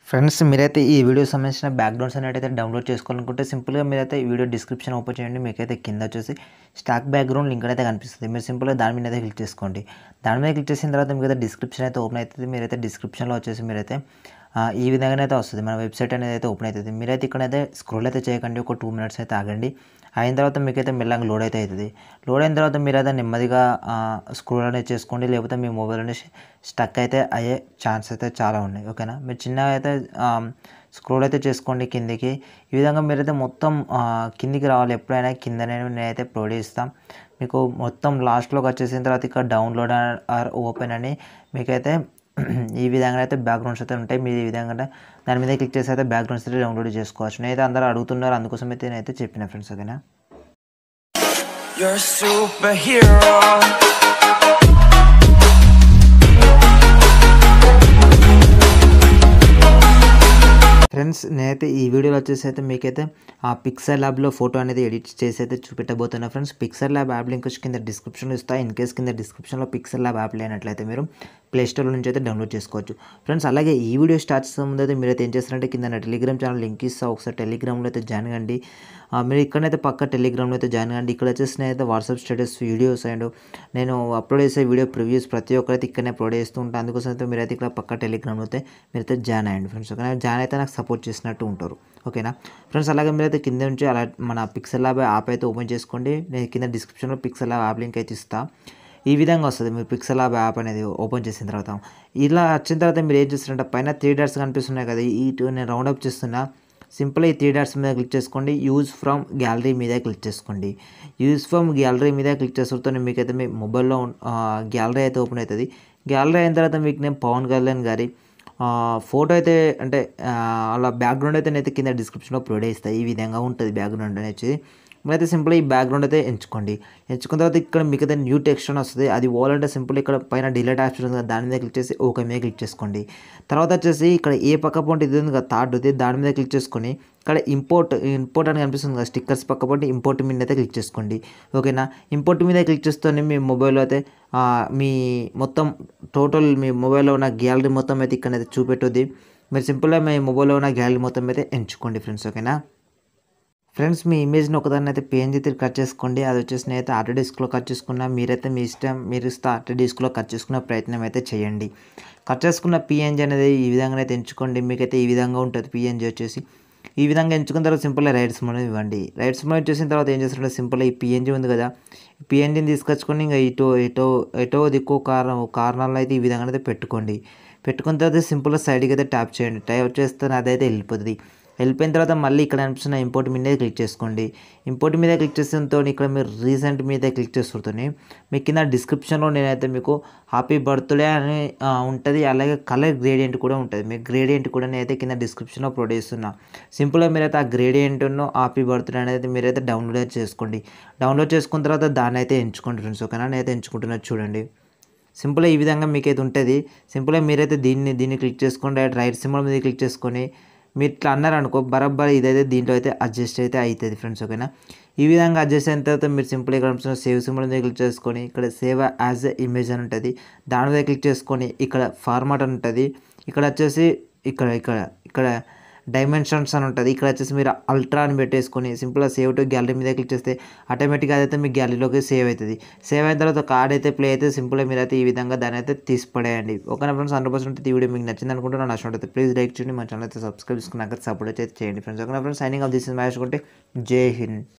Friends మీరైతే ఈ video సంబంధించిన బ్యాక్గ్రౌండ్స్ అనేటైతే డౌన్లోడ్ చేసుకోవాలనుకుంటే సింపుల్గా మీరైతే ఈ వీడియో డిస్క్రిప్షన్ ఓపెన్ చేయండి మీకైతే కింద వచ్చేసి స్టాక్ బ్యాక్గ్రౌండ్ లింక్ అయితే కనిపిస్తుంది మీరు సింపుల్గా దాని మీద అయితే క్లిక్ చేసుకోండి దాని మీద క్లిక్ చేసిన తర్వాత మీకైతే డిస్క్రిప్షన్ అయితే ఓపెన్ అవుతుంది మీరైతే డిస్క్రిప్షన్లో వచ్చేసి మీరైతే ఆ, ఈ విధంగా అయితే వస్తుంది మన వెబ్సైట్ అనేది అయితే ఓపెన్ అవుతుంది మీరైతే ఇక్కడైతే స్క్రోల్ అయితే చేయకండి ఒక టూ మినిట్స్ అయితే ఆగండి అయిన తర్వాత మీకైతే మెల్లగా లోడ్ అయితే అవుతుంది లోడ్ అయిన తర్వాత మీరైతే నెమ్మదిగా స్క్రోల్ అనేది చేసుకోండి లేకపోతే మీ మొబైల్ అనేది స్టక్ అయితే అయ్యే ఛాన్స్ అయితే చాలా ఉన్నాయి ఓకేనా మీరు చిన్నగా అయితే స్క్రోల్ అయితే చేసుకోండి కిందికి ఈ విధంగా మీరైతే మొత్తం ఆ, కిందికి రావాలి ఎప్పుడైనా కిందనే నేనైతే ప్రొవైడ్ చేస్తాం మీకు మొత్తం లాస్ట్లోకి వచ్చేసిన తర్వాత ఇక్కడ డౌన్లోడ్ ఆర్ ఓపెన్ అని మీకైతే ఈ విధంగా అయితే బ్యాక్గ్రౌండ్స్ అయితే ఉంటాయి మీరు ఈ విధంగా దాని మీద క్లిక్ చేసి అయితే బ్యాక్గ్రౌండ్స్ అయితే డౌన్లోడ్ చేసుకోవచ్చు నేనైతే అందరూ అడుగుతున్నారు అందుకోసం అయితే నేనైతే చెప్పిన ఫ్రెండ్స్ ఓకేనా You're a superhero. ఫ్రెండ్స్ నేనైతే ఈ వీడియోలో వచ్చేసి అయితే మీకైతే ఆ పిక్సర్ ల్యాబ్లో ఫోటో అనేది ఎడిట్ చేసి అయితే చూపెట్టబోతున్నా friends Pixel Lab app link వచ్చి కింద డిస్క్రిప్షన్లో ఇస్తా ఇన్ కేస్ కింద డిస్క్రిప్షన్లో పిక్సర్ ల్యాబ్ యాప్ లేనట్లయితే మీరు ప్లే స్టోర్ నుంచి అయితే డౌన్లోడ్ చేసుకోవచ్చు ఫ్రెండ్స్ అలాగే ఈ వీడియో స్టార్ట్ చేసే ముందు అయితే మీరైతే ఏం చేస్తారంటే కింద నా టెలిగ్రామ్ ఛానల్ లింక్ ఇస్తా ఒకసారి టెలిగ్రామ్లో అయితే జాయిన్ కండి ఆ, మీరు ఇక్కడైతే పక్క టెలిగ్రామ్లో అయితే జాయిన్ కండి ఇక్కడ వచ్చేసి అయితే వాట్సాప్ స్టేటస్ వీడియోస్ అండ్ నేను అప్లోడ్ చేసే వీడియో ప్రివ్యూస్ ప్రతి ఒక్కరైతే ఇక్కడనే అప్లోడ్ చేస్తూ ఉంటాను అందుకోసం అయితే మీరైతే ఇక్కడ పక్క టెలిగ్రామ్లో అయితే మీరైతే జాయిన్ అయ్యండి ఫ్రెండ్స్ ఓకేనా జాయిన్ అయితే నాకు సపోర్ట్ చేసినట్టు ఉంటారు ఓకేనా ఫ్రెండ్స్ అలాగే మీరైతే కింద నుంచి అలా మన పిక్సెల్ ల్యాబ్ యాప్ అయితే ఓపెన్ చేసుకోండి నేను కింద డిస్క్రిప్షన్లో పిక్సెల్ ల్యాబ్ యాప్ లింక్ అయితే ఇస్తాను ఈ విధంగా వస్తుంది మీరు పిక్సెల్ ల్యాబ్ యాప్ అనేది ఓపెన్ చేసిన తర్వాత ఇలా వచ్చిన తర్వాత మీరు ఏం చేస్తారంటే పైన త్రీ డాట్స్ కనిపిస్తున్నాయి కదా ఈ two నేను రౌండ్ అప్ చేస్తున్నా సింపుల్ ఈ త్రీ డాట్స్ మీద క్లిక్ చేసుకోండి యూజ్ ఫ్రమ్ గ్యాలరీ మీద క్లిక్ చేసుకోండి యూజ్ ఫ్రమ్ గ్యాలరీ మీద క్లిక్ చేస్తుంటే మీకైతే మీ మొబైల్లో గ్యాలరీ అయితే ఓపెన్ అవుతుంది గ్యాలరీ అయిన తర్వాత మీకు నేను పవన్ కళ్యాణ్ గారి ఫోటో అయితే అంటే ఆ, అలా బ్యాక్గ్రౌండ్ అయితే నేనైతే కింద డిస్క్రిప్షన్లో ప్రొవైడ్ చేస్తాను ఈ విధంగా ఉంటుంది బ్యాక్గ్రౌండ్ అనేది మీరైతే సింపుల్ ఈ బ్యాక్గ్రౌండ్ అయితే ఎంచుకోండి ఎంచుకున్న తర్వాత ఇక్కడ మీకు అయితే న్యూ టెక్స్ట్ అని వస్తుంది అది పోవాలంటే సింపుల్ ఇక్కడ పైన డిలీట్ ఆప్షన్ ఉంది కదా దాని మీద క్లిక్ చేసి ఓకే మీద క్లిక్ చేసుకోండి తర్వాత వచ్చేసి ఇక్కడ ఏ పక్క పొంటి ఇది ఉంది కదా థర్డ్ ఉంది దాని మీద క్లిక్ చేసుకొని ఇక్కడ ఇంపోర్ట్ ఇంపోర్ట్ అని కనిపిస్తుంది కదా స్టిక్కర్స్ పక్క పొంటి ఇంపోర్ట్ మీద అయితే క్లిక్ చేసుకోండి ఓకేనా ఇంపోర్ట్ మీద క్లిక్ చేస్తూనే మీ మొబైల్లో అయితే ఆ, మీ మొత్తం టోటల్ మీ మొబైల్లో ఉన్న గ్యాలరీ మొత్తం అయితే ఇక్కడ అయితే చూపెట్టుద్ది మీరు సింపుల్గా మీ మొబైల్లో ఉన్న గ్యాలరీ మొత్తం అయితే ఎంచుకోండి ఫ్రెండ్స్ ఓకేనా ఫ్రెండ్స్ మీ ఇమేజ్ని ఒకదాన్ని అయితే పేంజ్ అయితే కట్ చేసుకోండి అది వచ్చేసి నేనైతే ఆర్ట్ డిస్క్లో కట్ చేసుకున్నా మీరైతే మీ ఇష్టం మీరు ఇస్తే ఆర్ట్ డిస్క్లో కట్ చేసుకునే ప్రయత్నం అయితే చేయండి కట్ చేసుకున్న పిఎన్జీ అనేది ఈ విధంగా అయితే ఎంచుకోండి మీకైతే ఈ విధంగా ఉంటుంది పిఎన్జీ వచ్చేసి ఈ విధంగా ఎంచుకున్న తర్వాత సింపుల్గా రైట్స్ మనం ఇవ్వండి రైట్స్ మనం వచ్చేసిన తర్వాత ఏం చేస్తుంటే సింపుల్గా ఈ పిఎన్జీ ఉంది కదా ఈ పిఎన్జీని తీసుకొచ్చుకొని ఇంకా ఇటో ఇటో ఎటో దిక్కు కారణం కారణాల్లో అయితే ఈ విధంగా అయితే పెట్టుకోండి పెట్టుకున్న తర్వాత సింపుల్గా సైడ్కి అయితే ట్యాప్ చేయండి ట్యాప్ చేస్తే అదైతే వెళ్ళిపోతుంది వెళ్ళిపోయిన తర్వాత మళ్ళీ ఇక్కడ అనిపిస్తున్న ఇంపోర్ట్ మీద క్లిక్ చేసుకోండి ఇంపోర్ట్ మీద క్లిక్ చేసినతో ఇక్కడ మీరు రీసెంట్ మీద క్లిక్ చేస్తుంటే మీకు కింద డిస్క్రిప్షన్లో నేనైతే మీకు హ్యాపీ బర్త్డే అని ఆ, ఉంటుంది అలాగే కలర్ గ్రేడియంట్ కూడా ఉంటుంది మీకు గ్రేడియంట్ కూడా నేనైతే కింద డిస్క్రిప్షన్లో ప్రొవైడ్ చేస్తున్నా సింపుల్గా మీరైతే ఆ గ్రేడియంట్ను హ్యాపీ బర్త్డే అనేది మీరైతే డౌన్లోడ్ చేసుకోండి డౌన్లోడ్ చేసుకున్న తర్వాత దాన్ని అయితే ఎంచుకోండి ఫ్రెండ్స్ ఓకేనా నేనైతే ఎంచుకుంటున్నది చూడండి సింపుల్గా ఈ విధంగా మీకైతే ఉంటుంది సింపుల్గా మీరైతే దీన్ని దీన్ని క్లిక్ చేసుకోండి రైట్ సింబల్ మీద క్లిక్ చేసుకొని మీరు ఇట్లా అన్నారు అనుకో బరాబర్ ఇదైతే దీంట్లో అయితే అడ్జస్ట్ అయితే అవుతుంది ఫ్రెండ్స్ ఓకేనా ఈ విధంగా అడ్జస్ట్ అయిన తర్వాత మీరు సింపుల్ ఇక్కడ సేవ్ సింబల్ మీద క్లిక్ చేసుకొని ఇక్కడ సేవ్ యాజ్ ఎ ఇమేజ్ అని ఉంటుంది దాని మీద క్లిక్ చేసుకొని ఇక్కడ ఫార్మాట్ అని ఉంటుంది ఇక్కడ వచ్చేసి ఇక్కడ ఇక్కడ ఇక్కడ డైమెన్షన్స్ అని ఉంటుంది ఇక్కడ వచ్చేసి మీరు అల్ట్రా అని పెట్టేసుకొని సింపుల్గా సేవ్ టు గ్యాలరీ మీద క్లిక్ చేస్తే ఆటోమేటిక్గా అదైతే మీ గ్యాలరీలోకి సేవ్ అవుతుంది సేవ్ అయిన తర్వాత కార్డ్ అయితే ప్లే అయితే సింపుల్గా మీరు అయితే ఈ విధంగా దాన్ని అయితే తీసి పడేయండి ఓకేనా ఫ్రెండ్స్ హండ్రెడ్ పర్సెంట్ ఈ వీడియో మీకు నచ్చింది అనుకుంటున్నాను నచ్చినట్టు ప్లీజ్ లైక్ చేయండి మా ఛానల్ అయితే సబ్స్క్రైబ్ చేసుకున్నాక సపోర్ట్ అయితే చేయండి ఫ్రెండ్స్ ఓకేనా friends signing off this match కొంటే జై హింద్